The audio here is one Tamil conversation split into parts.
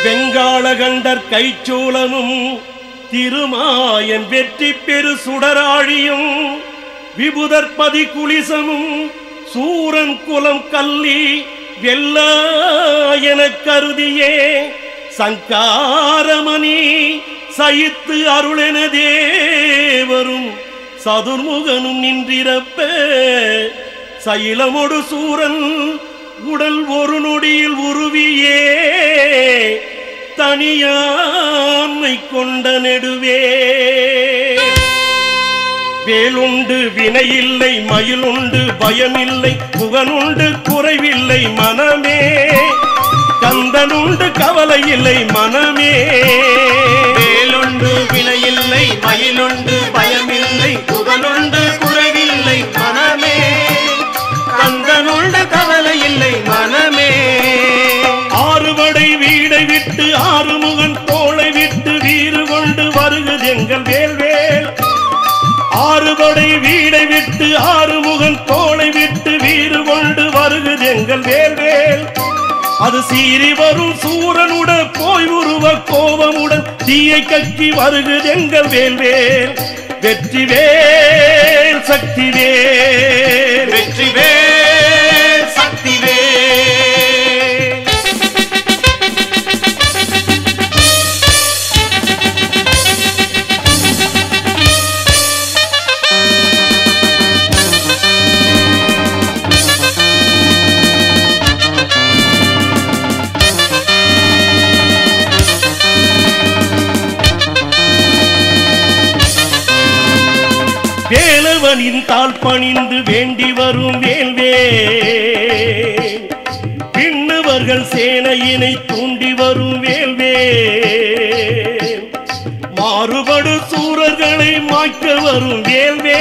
வெங்காளகண்டர் கைச்சூலமும் திருமாயன் வெற்றி பெரு சுடராழியும் விபுதற்பதி குலிசமும் சூரன் குலம் கல்லி வெல்ல எனக் கருதியே சங்காரமணி சயித்து அருளென தேவரும் சதுர்முகனும் நின்றிருப்ப சைலமொடு சூரன் உடல் ஒரு நொடியில் உருவியே தனியாண்மை கொண்ட நெடுவே வேலுண்டு வினையில்லை மயிலுண்டு பயமில்லை புகனுண்டு குறைவில்லை மனமே கந்தனுண்டு கவலை இல்லை மனமே வேலுண்டு வினையில்லை மயிலுண்டு பயமில்லை புகழுண்டு குறைவில்லை மனமே கந்தனுண்டு கவலை இல்லை மனமே ஆறுபடை வீடை விட்டு ஆறுமுகன் தோளை விட்டு வீறு கொண்டு வருகிறது எங்கள் வேல்வேல் ஆறுபடை வீடை விட்டு ஆறுமுகன் தோளை விட்டு வீறு கொண்டு வருகிறது எங்கள் வேல்வேல் அது சீறி வரும் சூரனுடன் போய் உருவ கோபமுடன் தீயை கக்கி வருகிறது எங்கள் வேல்வேல் வெற்றி வேல் சக்தி வேல் வெற்றி வேல் சக்தி வேல் வேலவனின் தாழ் பணிந்து வேண்டி வரும் வேல்வே பின்னவர்கள் சேனையினை தூண்டி வரும் வேல்வே மாறுபடு சூரர்களை மாய்க்க வரும் வேல்வே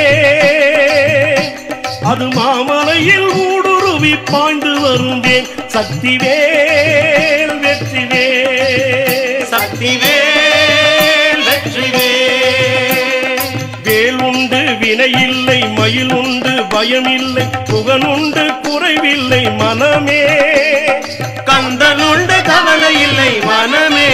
அது மாமலையில் ஊடுருவி பாய்ந்து வரும் வேல் சக்தி வேல் வெற்றி வேல் சக்தி வேல் வெற்றி வேல் வேல் உண்டு வினையில்லை மயில் உண்டு பயமில்லை புகனுண்டு குறைவில்லை மனமே கந்தனுண்டு கவலை இல்லை மனமே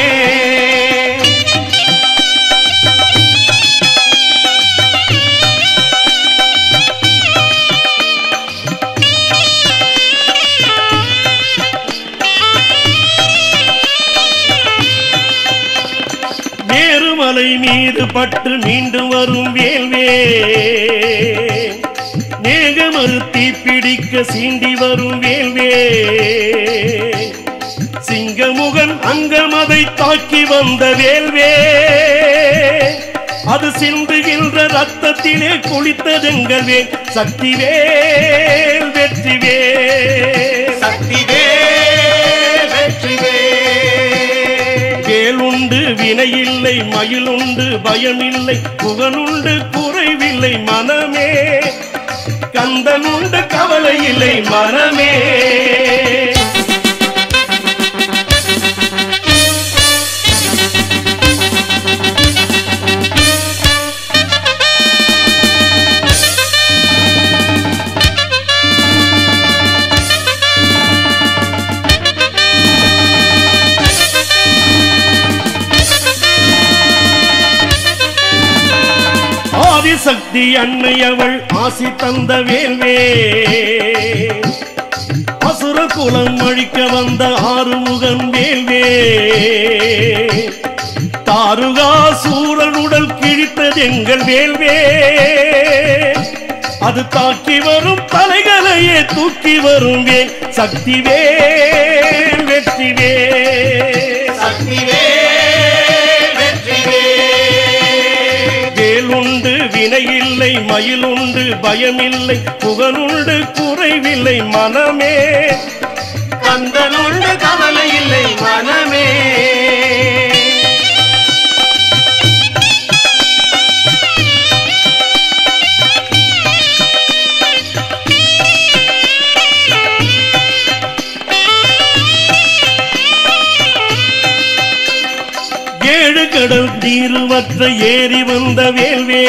நேருமலை மீது பட்டு மீண்டும் வரும் வேல்வே நேகமறுத்தி பிடிக்க சீண்டி வரும் வேல்வே சிங்கமுகன் அங்கமதை தாக்கி வந்த வேல்வே அது சிந்துகின்ற ரத்தத்திலே குளித்ததெங்கள் வேல் சக்தி வேல் வெற்றி வேல் சக்தி வேல் வெற்றி வேல் வேலுண்டு வினையில்லை மயிலுண்டு பயமில்லை புகனுண்டு குறைவில்லை மனமே கந்தனுண்டு கவலை இல்லை மனமே ஆதிசக்தி அன்னை அவள் ஆசி தந்த வேல்வே அசுர குலம் அழிக்க வந்த ஆறுமுகன் வேல்வே தாருகா சூரன் உடல் கிழித்தது எங்கள் வேல்வே அது தாக்கி வரும் தலைகளையே தூக்கி வரும் வேல் சக்தி வேல் வெற்றி வேல் சக்தி வேல் வெற்றி வேல் வேலுண்டு வினையில்லை மயிலுண்டு பயமில்லை புகனுண்டு குறைவில்லை மனமே கந்தனுண்டு கவலை இல்லை மனமே ஏழு கடல் நீருவற்ற ஏறி வந்த வேல்வே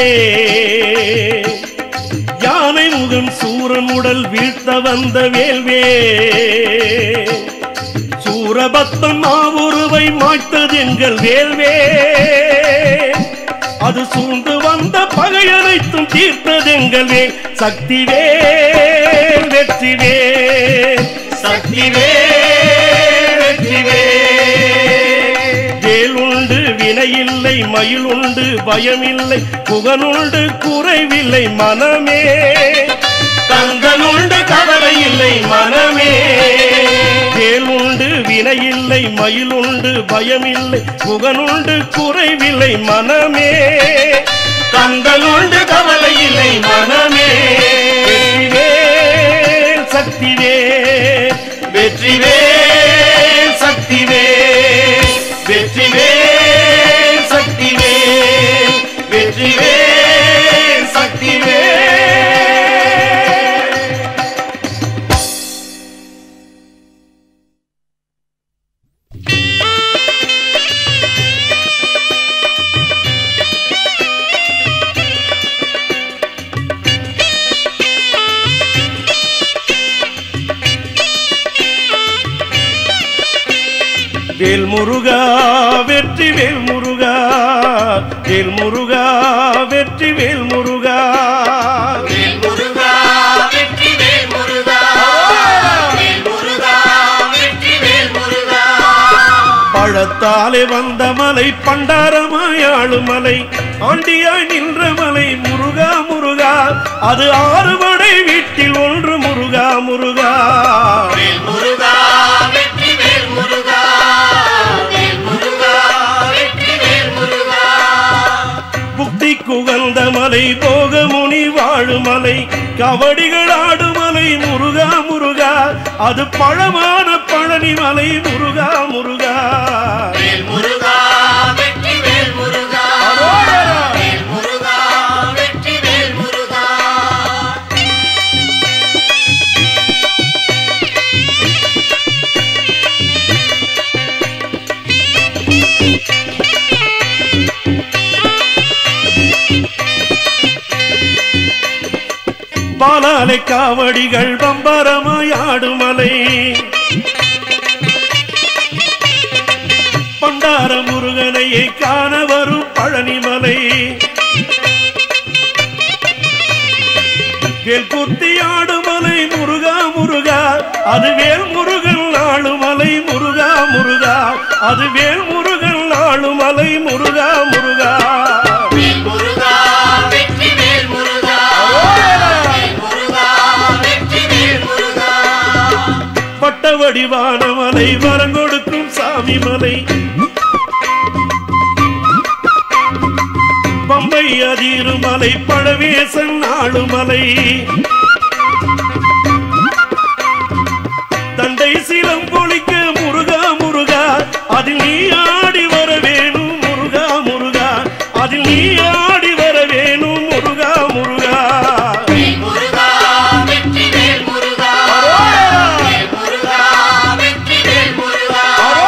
யானை முகம் சூரன் உடல் வீழ்த்த வந்த வேல்வே சூர சுரபத்தன் மாவுருவை மாய்த்தது எங்கள் வேல்வே அது சூழ்ந்து வந்த பகையனைத்தும் தீர்த்தது எங்கள் வேல் சக்தி வேல் வெற்றி வேல் சக்திவே வெற்றிவே வேல் உண்டு வினையில்லை மயில் உண்டு பயமில்லை புகனுண்டு குறைவில்லை மனமே கந்தனுண்டு கவலை இல்லை மனமே வேல் உண்டு வினையில்லை மயில் உண்டு பயமில்லை புகனுண்டு குறைவில்லை மனமே கந்தனுண்டு கவலை இல்லை மனமே வெற்றிவேல் சக்திவேல் வெற்றிவே சக்திவே வெற்றிவே சக்திவே வெற்றிவே சக்திவே வேல் முருகா வெற்றி வேல் முருகா வேல் முருகா வெற்றி வேல் முருகா வேல் முருகா வெற்றி வேல் முருகா வேல் முருகா வெற்றி வேல் முருகா பழத்தாலே வந்த மலை பண்டாரமாய் ஆளுமலை ஆண்டியாய் நின்ற மலை முருகா முருகா அது ஆறுபடை வீட்டில் ஒன்று முருகா முருகா வேல் முருகா வெற்றி வேல் முருகா வேல் முருகா வெற்றி வேல் முருகா புக்தி குகந்த மலை போகமுனி வாழுமலை கவடிகள் ஆடுமலை முருகா முருகா அது பழமான பழனி மலை முருகா முருகா வேல் முருகா வெற்றி வேல் முருகா வேல் முருகா வெற்றி வேல் முருகா பாலாலை காவடிகள் பம்பரமாய் ஆடுமலை பண்டார முருகனையை காண வரும் பழனிமலை வேல் குத்தி ஆடுமலை முருகா முருகா அது வேல் முருகன் ஆளுமலை முருகா முருகா அது வேல் முருகன் ஆளுமலை முருகா முருகா வேல் முருகா வெற்றி வேல் முருகா வேல் முருகா வெற்றி வேல் முருகா பட்ட வடிவான மலை வரங்கொடுக்கும் சாமி மலை பம்பை அதிருமலை பழவேசன் ஆளுமலை தண்டை சிலம் பொழிக்க முருகா முருகா அதில் நீ ஆடி வர வேணும் முருகா முருகா அதில் நீ ஆடி வர வேணும் முருகா முருகா வேல் முருகா வெற்றி வேல் முருகா வேல் முருகா வெற்றி வேல் முருகா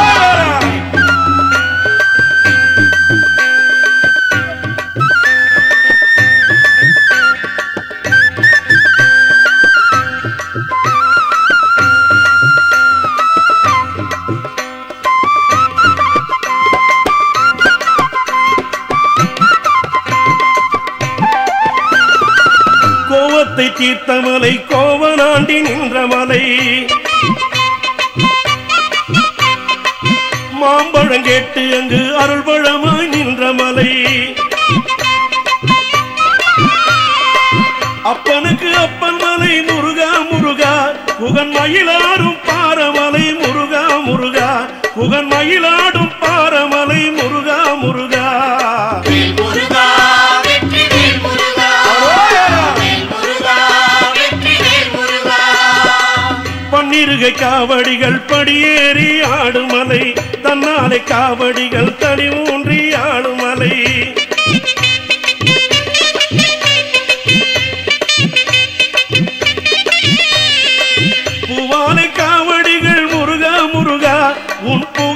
கோவத்தை தீர்த்த மலை கோவனாண்டி நின்ற மலை மாம்பழம் கேட்டு அங்கு அருள்பழமாய் நின்ற மலை அப்பனுக்கு அப்பன் மலை முருகா முருகா புகன் மயிலாடும் பாரமலை முருகா முருகா புகன் மயிலாடும் பாரமலை முருகா முருகா வேல் முருகா வெற்றி வேல் முருகா வேல் முருகா வெற்றி வேல் முருகா பன்னிருகை காவடிகள் படியேறி ஆடுமலை தன்னாலை காவடிகள் தனி ஊன்றி ஆடுமலை பூவாலை காவடிகள் முருகா முருகா உன் பூ